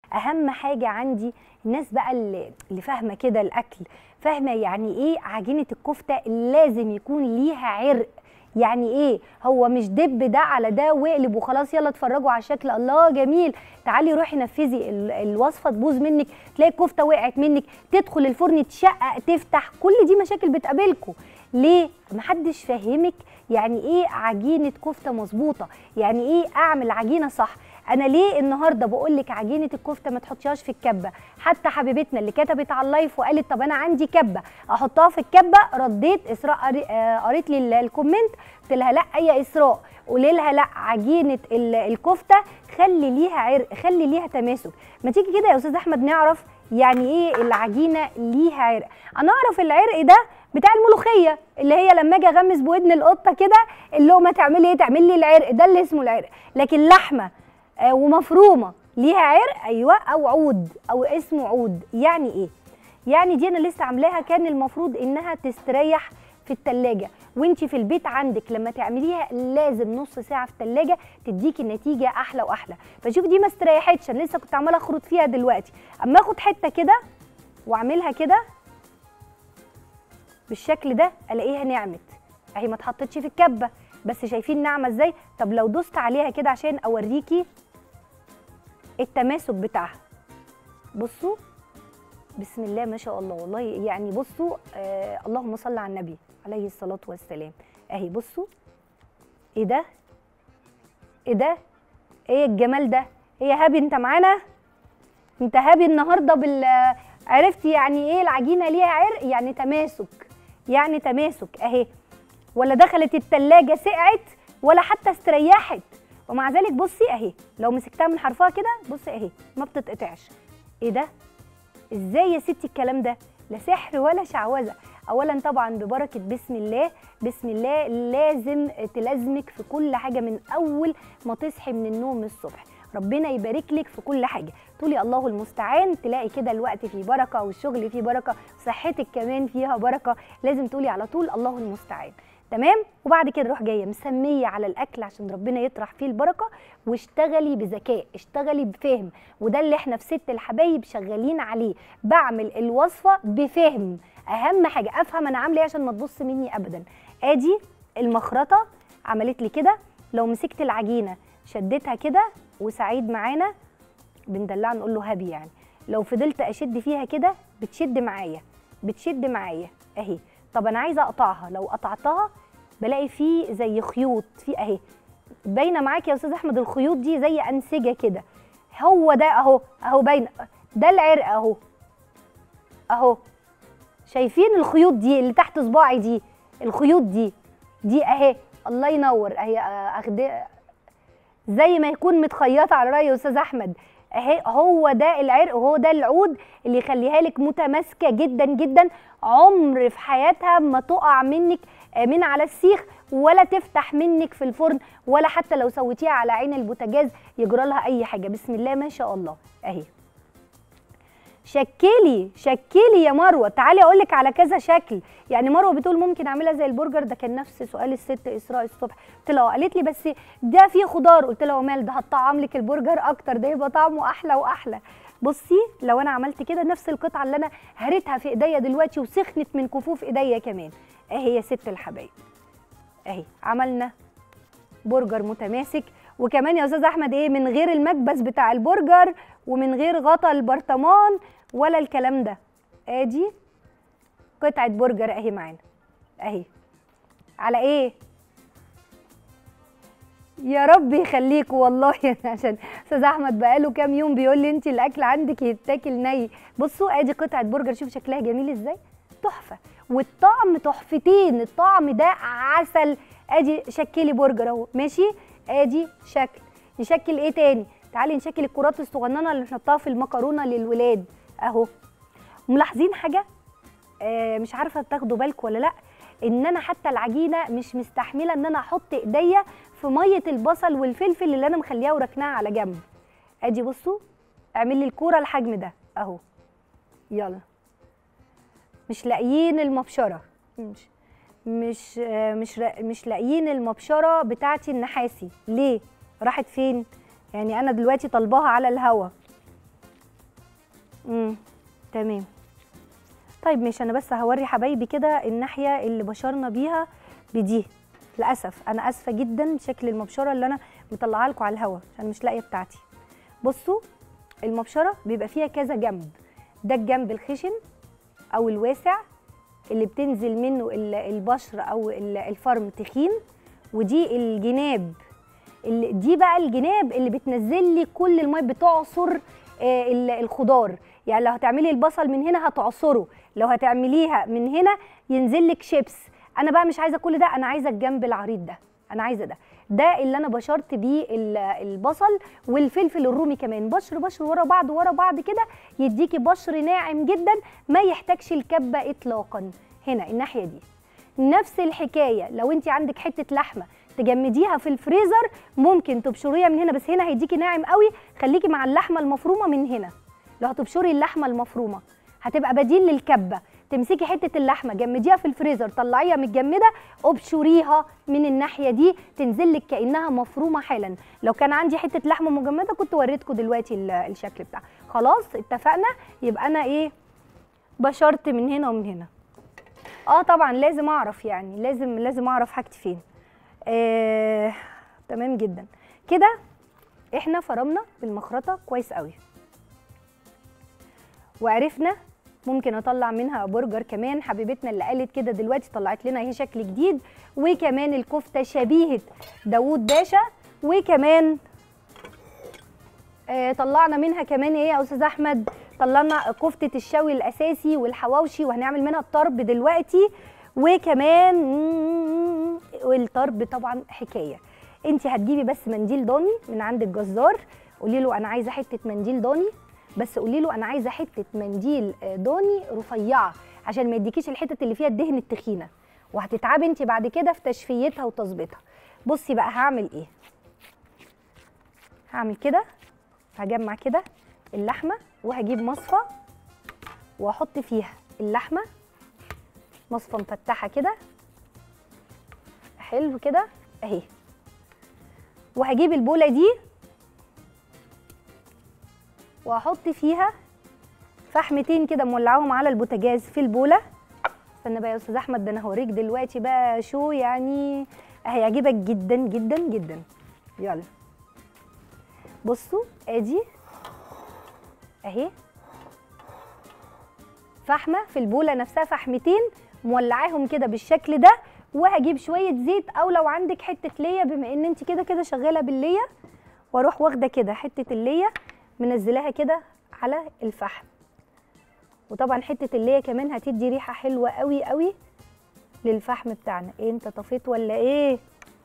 اهم حاجه عندي الناس بقى اللي اللي فاهمه كده الاكل فاهمه يعني ايه عجينه الكفته لازم يكون ليها عرق يعني ايه هو مش دب ده على ده واقلب وخلاص يلا اتفرجوا على الشكل الله جميل تعالي روحي نفذي ال- الوصفه تبوظ منك تلاقي الكفته وقعت منك تدخل الفرن تشقق تفتح كل دي مشاكل بتقابلكم ليه محدش فاهمك يعني ايه عجينه كفته مظبوطه يعني ايه اعمل عجينه صح انا ليه النهارده بقول لك عجينه الكفته ما تحطيهاش في الكبه حتى حبيبتنا اللي كتبت على اللايف وقالت طب انا عندي كبه احطها في الكبه رديت اسراء قري- آه، قريت لي ال- الكومنت قلت لها لا يا اسراء قولي لها لا عجينه ال- الكفته خلي ليها عرق خلي ليها تماسك ما تيجي كده يا استاذ احمد نعرف يعني ايه العجينه ليها عرق انا اعرف العرق ده بتاع الملوخيه اللي هي لما اجي اغمس بودن القطه كده اللقمه تعمل ايه تعمل لي العرق ده اللي اسمه العرق لكن لحمه آه، ومفرومه ليها عرق ايوه او عود او اسمه عود يعني ايه يعني دي انا لسه عاملاها كان المفروض انها تستريح في التلاجة وانتي في البيت عندك لما تعمليها لازم نص ساعة في التلاجة تديكي النتيجة احلى واحلى فشوف دي ما استريحتش انا لسه كنت عمالة اخرط فيها دلوقتي اما اخد حتة كده واعملها كده بالشكل ده الاقيها نعمت اهي ما اتحطتش في الكبة بس شايفين ناعمة ازاي طب لو دوست عليها كده عشان اوريكي التماسك بتاعها بصوا بسم الله ما شاء الله والله يعني بصوا آه اللهم صل على النبي عليه الصلاة والسلام اهي بصوا ايه ده ايه ده ايه الجمال ده ايه يا هابي انت معانا انت هابي النهارده بال عرفتي يعني ايه العجينه ليها عرق يعني تماسك يعني تماسك اهي ولا دخلت التلاجة سقعت ولا حتى استريحت ومع ذلك بصي اهي لو مسكتها من حرفها كده بصي اهي ما بتتقطعش ايه ده ازاي يا ستي الكلام ده لا سحر ولا شعوذه اولا طبعا ببركه بسم الله بسم الله لازم تلازمك في كل حاجه من اول ما تصحي من النوم الصبح ربنا يبارك لك في كل حاجه تقولي الله المستعان تلاقي كده الوقت فيه بركه والشغل فيه بركه صحتك كمان فيها بركه لازم تقولي على طول الله المستعان تمام وبعد كده روح جايه مسميه على الاكل عشان ربنا يطرح فيه البركه واشتغلي بذكاء اشتغلي بفهم وده اللي احنا في ست الحبايب شغالين عليه بعمل الوصفه بفهم اهم حاجه افهم انا عامله ايه عشان ما تبص مني ابدا ادي المخرطه عملت لي كده لو مسكت العجينه شدتها كده وسعيد معانا بندلعه نقول له هبي يعني لو فضلت اشد فيها كده بتشد معايا بتشد معايا اهي طب انا عايزه اقطعها لو قطعتها بلاقي فيه زي خيوط في اهي باينه معاك يا استاذ احمد الخيوط دي زي انسجه كده هو ده اهو اهو باينه ده العرق اهو اهو شايفين الخيوط دي اللي تحت صباعي دي الخيوط دي دي اهي الله ينور اهي اخد زي ما يكون متخيطه على راي استاذ احمد اهي هو ده العرق وهو ده العود اللي يخليها لك متماسكه جدا جدا عمر في حياتها ما تقع منك آه، من على السيخ ولا تفتح منك في الفرن ولا حتى لو سويتيها على عين البوتاجاز يجرى لها اي حاجه بسم الله ما شاء الله اهي شكلي شكلي يا مروه تعالي اقول لك على كذا شكل يعني مروه بتقول ممكن اعملها زي البرجر ده كان نفس سؤال الست اسراء الصبح قلت لها قالت لي بس ده فيه خضار قلت لها ومال ده هتطعم لك البرجر اكتر ده يبقى طعمه احلى واحلى بصي لو انا عملت كده نفس القطعه اللي انا هريتها في ايديا دلوقتي وسخنت من كفوف ايديا كمان اهي يا ست الحبايب اهي عملنا برجر متماسك وكمان يا استاذ احمد ايه من غير المكبس بتاع البرجر ومن غير غطا البرطمان ولا الكلام ده ادي قطعه برجر اهي معانا اهي على ايه يا رب يخليكوا والله عشان استاذ احمد بقاله كام يوم بيقول لي انت الاكل عندك يتاكل ني بصوا ادي قطعه برجر شوف شكلها جميل ازاي تحفه والطعم تحفتين الطعم ده عسل ادي شكلي برجر اهو ماشي ادي شكل نشكل ايه تاني تعالي نشكل الكرات الصغننه اللي نحطها في المكرونه للولاد اهو ملاحظين حاجه آه مش عارفه تاخدوا بالكم ولا لا ان انا حتى العجينه مش مستحمله ان انا احط ايديا في ميه البصل والفلفل اللي انا مخليها وركناها على جنب ادي بصوا اعمل لي الكوره الحجم ده اهو يلا مش لاقيين المبشره مش مش آه، مش را- مش لاقيين المبشره بتاعتي النحاسي ليه راحت فين يعني انا دلوقتي طالباها على الهوا امم تمام طيب ماشي انا بس هوري حبايبي كده الناحيه اللي بشرنا بيها بدي للاسف انا اسفه جدا شكل المبشره اللي انا مطلعها لكم على الهوا عشان مش لاقيه بتاعتي بصوا المبشره بيبقى فيها كذا جنب ده الجنب الخشن او الواسع اللي بتنزل منه ال- البشر او ال- الفرم تخين ودي الجناب اللي دي بقى الجناب اللي بتنزل لي كل الميه بتعصر آه، ال- الخضار يعني لو هتعملي البصل من هنا هتعصره لو هتعمليها من هنا ينزل لك شيبس انا بقى مش عايزه كل ده انا عايزه الجنب العريض ده انا عايزه ده ده اللي انا بشرت بيه ال- البصل والفلفل الرومي كمان بشر بشر ورا بعض ورا بعض كده يديكي بشر ناعم جدا ما يحتاجش الكبه اطلاقا هنا الناحيه دي نفس الحكايه لو انت عندك حته لحمه تجمديها في الفريزر ممكن تبشريها من هنا بس هنا هيديكي ناعم قوي خليكي مع اللحمه المفرومه من هنا لو هتبشري اللحمه المفرومه هتبقى بديل للكبه تمسكي حته اللحمه جمديها في الفريزر طلعيها متجمده ابشريها من الناحيه دي تنزل لك كانها مفرومه حالا لو كان عندي حته لحمه مجمده كنت وريتكم دلوقتي ال- الشكل بتاعها خلاص اتفقنا يبقى انا ايه بشرت من هنا ومن هنا اه طبعا لازم اعرف يعني لازم لازم اعرف حاجتي فين آه، تمام جدا كده احنا فرمنا بالمخرطه كويس قوي وعرفنا ممكن اطلع منها برجر كمان حبيبتنا اللي قالت كده دلوقتي طلعت لنا اهي شكل جديد وكمان الكفته شبيهه داوود باشا وكمان آه طلعنا منها كمان ايه يا استاذ احمد طلعنا كفته الشوي الاساسي والحواوشي وهنعمل منها الطرب دلوقتي وكمان والطرب طبعا حكايه انت هتجيبي بس منديل ضاني من عند الجزار قولي له انا عايزه حته منديل ضاني بس قولي له انا عايزه حته منديل آه، ضاني رفيعه عشان ما يديكيش الحتت اللي فيها الدهن التخينه وهتتعبي انت بعد كده في تشفيتها وتظبيطها بصي بقى هعمل ايه هعمل كده هجمع كده اللحمه وهجيب مصفى واحط فيها اللحمه مصفى مفتحه كده حلو كده اهي وهجيب البوله دي واحط فيها فحمتين كده مولعاهم على البوتاجاز في البوله استنى بقى يا استاذ احمد ده انا هوريك دلوقتي بقى شو يعني هيعجبك جدا جدا جدا يلا بصوا ادي اهي فحمه في البوله نفسها فحمتين مولعاهم كده بالشكل ده وهجيب شويه زيت او لو عندك حته ليا بما ان انت كده كده شغاله بالليا واروح واخده كده حته الليا منزلاها كده على الفحم وطبعا حته الليا كمان هتدي ريحه حلوه قوي قوي للفحم بتاعنا ايه انت طفيت ولا ايه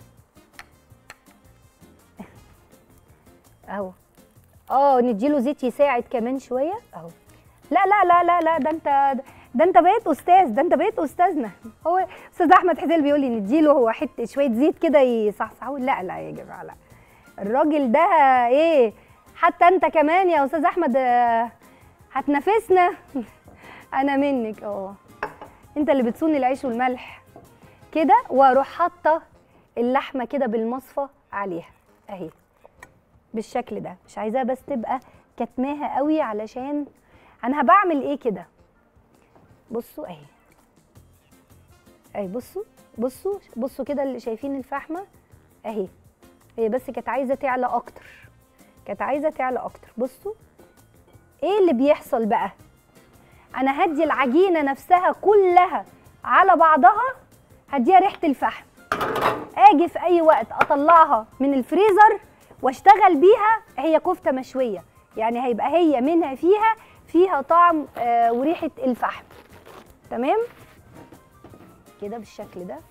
اهو اه نديله زيت يساعد كمان شويه اهو لا لا لا لا لا ده انت ده انت بقيت استاذ ده انت بقيت استاذنا هو استاذ احمد حسين بيقول لي نديله هو حته شويه زيت كده يصحصحه لا لا يا جماعه لا الراجل ده ايه حتى انت كمان يا استاذ احمد آه، هتنافسنا انا منك اه انت اللي بتصوني العيش والملح كده واروح حاطه اللحمه كده بالمصفى عليها اهي بالشكل ده مش عايزاها بس تبقى كتماها قوي علشان انا بعمل ايه كده بصوا اهي اهي بصوا بصوا بصوا كده اللي شايفين الفحمه اهي هي بس كانت عايزه تعلى اكتر كانت عايزه تعلى اكتر بصوا ايه اللي بيحصل بقى انا هدي العجينه نفسها كلها على بعضها هديها ريحه الفحم اجي في اي وقت اطلعها من الفريزر واشتغل بيها هي كفته مشويه يعني هيبقى هي منها فيها فيها طعم آه وريحه الفحم تمام كده بالشكل ده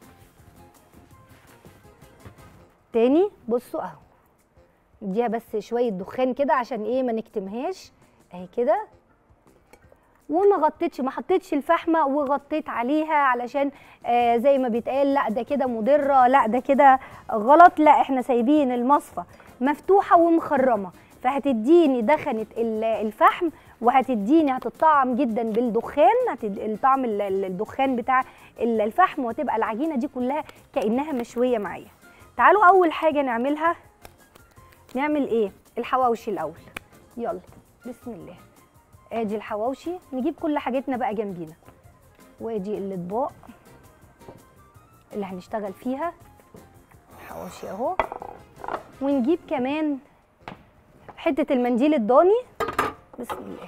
تاني بصوا اهو نديها بس شويه دخان كده عشان ايه ما نكتمهاش اهي كده وما غطيتش ما حطيتش الفحمه وغطيت عليها علشان آه زي ما بيتقال لا ده كده مضره لا ده كده غلط لا احنا سايبين المصفى مفتوحه ومخرمه فهتديني دخنه ال- الفحم وهتديني هتطعم جدا بالدخان هتد... الطعم ال- ال- الدخان بتاع ال- الفحم وتبقى العجينه دي كلها كانها مشويه معايا تعالوا اول حاجه نعملها نعمل ايه الحواوشي الاول يلا بسم الله ادي الحواوشي نجيب كل حاجتنا بقى جنبينا وادي الاطباق اللي هنشتغل فيها الحواوشي اهو ونجيب كمان حته المنديل الضاني بسم الله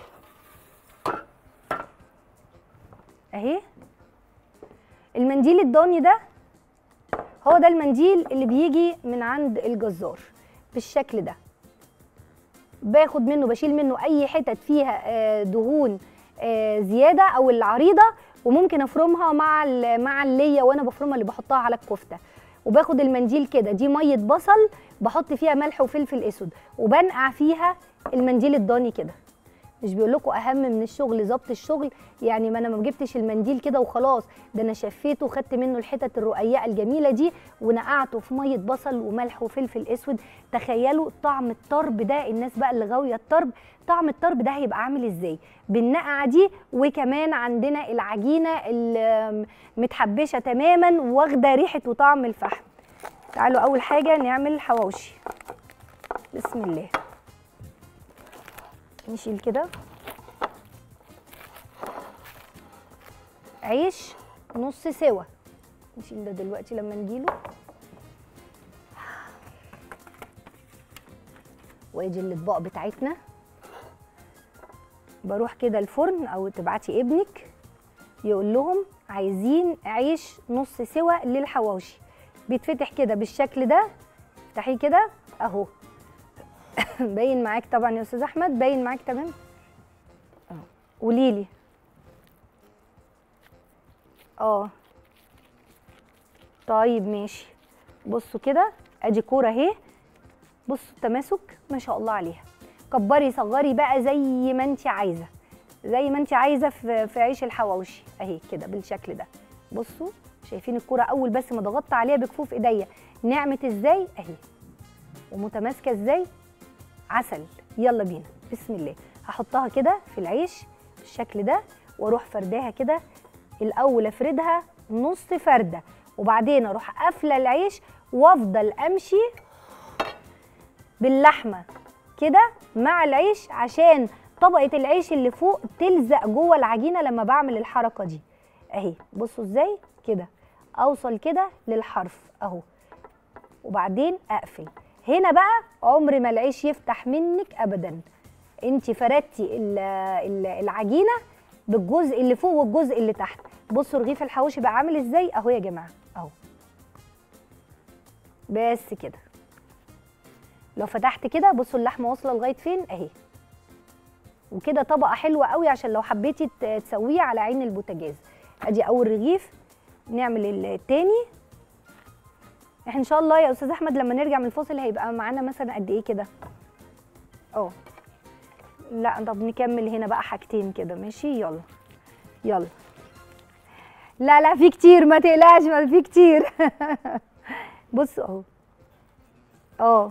اهي المنديل الضاني ده هو ده المنديل اللي بيجي من عند الجزار بالشكل ده باخد منه بشيل منه اي حتت فيها آه، دهون آه، زياده او العريضه وممكن افرمها مع ال- مع الليه وانا بفرمها اللي بحطها على الكفته وباخد المنديل كده دي ميه بصل بحط فيها ملح وفلفل اسود وبنقع فيها المنديل الضاني كده مش بيقول لكم اهم من الشغل ظبط الشغل يعني ما انا ما جبتش المنديل كده وخلاص ده انا شفيته وخدت منه الحتت الرقيقه الجميله دي ونقعته في ميه بصل وملح وفلفل اسود تخيلوا طعم الطرب ده الناس بقى اللي غاويه الطرب طعم الطرب ده هيبقى عامل ازاي بالنقعه دي وكمان عندنا العجينه المتحبشه تماما واخده ريحه وطعم الفحم تعالوا اول حاجه نعمل الحواوشي بسم الله نشيل كده عيش نص سوا نشيل ده دلوقتي لما نجيله وادي الاطباق بتاعتنا بروح كده الفرن او تبعتي ابنك يقول لهم عايزين عيش نص سوا للحواوشي بيتفتح كده بالشكل ده افتحيه كده اهو باين معاك طبعا يا استاذ احمد باين معاك تمام قولي لي اه طيب ماشي بصوا كده ادي كوره اهي بصوا التماسك ما شاء الله عليها كبري صغري بقى زي ما انت عايزه زي ما انت عايزه في في عيش الحواوشي اهي كده بالشكل ده بصوا شايفين الكوره اول بس ما ضغطت عليها بكفوف ايديا نعمت ازاي اهي ومتماسكه ازاي عسل يلا بينا بسم الله هحطها كده في العيش بالشكل ده واروح فرداها كده الاول افردها نص فرده وبعدين اروح قافله العيش وافضل امشي باللحمه كده مع العيش عشان طبقه العيش اللي فوق تلزق جوه العجينه لما بعمل الحركه دي اهي بصوا ازاي كده اوصل كده للحرف اهو وبعدين اقفل هنا بقى عمر ما العيش يفتح منك ابدا انت فردتي ال- ال- العجينه بالجزء اللي فوق والجزء اللي تحت بصوا رغيف الحواوشي بقى عامل ازاي اهو يا جماعه اهو بس كده لو فتحت كده بصوا اللحمه واصله لغايه فين اهي وكده طبقه حلوه قوي عشان لو حبيتي ت- تسويه على عين البوتاجاز ادي اول رغيف نعمل التاني احنا ان شاء الله يا استاذ احمد لما نرجع من الفاصل هيبقى معانا مثلا قد ايه كده اه لا طب نكمل هنا بقى حاجتين كده ماشي يلا يلا لا لا في كتير ما تقلقش ما في كتير بص اهو اه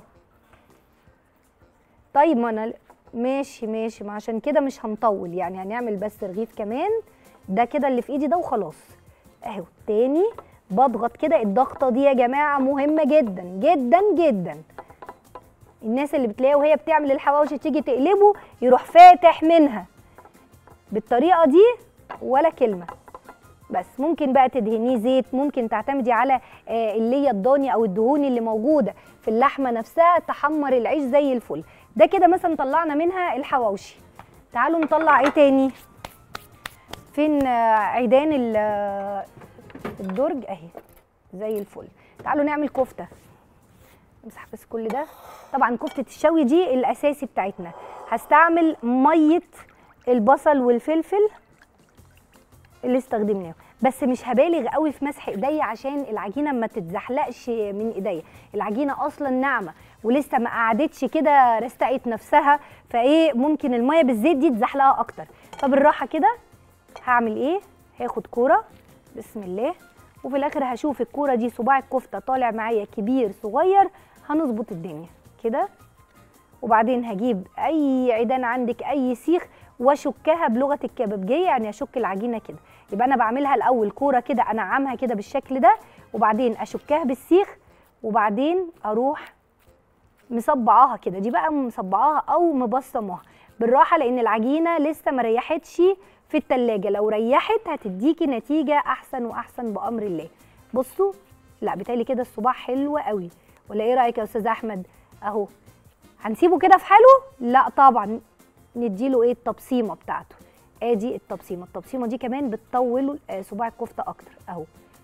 طيب ما انا ماشي ماشي ما عشان كده مش هنطول يعني هنعمل بس رغيف كمان ده كده اللي في ايدي ده وخلاص اهو تاني بضغط كده الضغطه دي يا جماعه مهمه جدا جدا جدا الناس اللي بتلاقيها وهي بتعمل الحواوشي تيجي تقلبه يروح فاتح منها بالطريقه دي ولا كلمه بس ممكن بقى تدهنيه زيت ممكن تعتمدي على آه، اللي هي الضاني او الدهون اللي موجوده في اللحمه نفسها تحمر العيش زي الفل ده كده مثلا طلعنا منها الحواوشي تعالوا نطلع ايه تاني فين آه، عيدان ال- آه، الدرج اهي زي الفل تعالوا نعمل كفته امسح بس كل ده طبعا كفته الشوي دي الاساسي بتاعتنا هستعمل ميه البصل والفلفل اللي استخدمناه بس مش هبالغ قوي في مسح ايديا عشان العجينه ما تتزحلقش من ايديا العجينه اصلا ناعمه ولسه ما قعدتش كده رستقت نفسها فايه ممكن الميه بالزيت دي تزحلقها اكتر فبالراحه كده هعمل ايه هاخد كوره بسم الله وفي الاخر هشوف الكوره دي صباع الكفته طالع معايا كبير صغير هنظبط الدنيا كده وبعدين هجيب اي عيدان عندك اي سيخ واشكها بلغه الكبابجيه يعني اشك العجينه كده يبقى انا بعملها الاول كوره كده انعمها كده بالشكل ده وبعدين اشكها بالسيخ وبعدين اروح مصبعاها كده دي بقى مصبعاها او مبصماها بالراحه لان العجينه لسه ما ريحتش في التلاجة لو ريحت هتديكي نتيجه احسن واحسن بامر الله بصوا لا بتالي كده الصباع حلو قوي ولا ايه رايك يا استاذ احمد اهو هنسيبه كده في حاله لا طبعا نديله ايه التبصيمه بتاعته ادي التبصيمه التبصيمه دي كمان بتطول آه، صباع الكفته اكتر اهو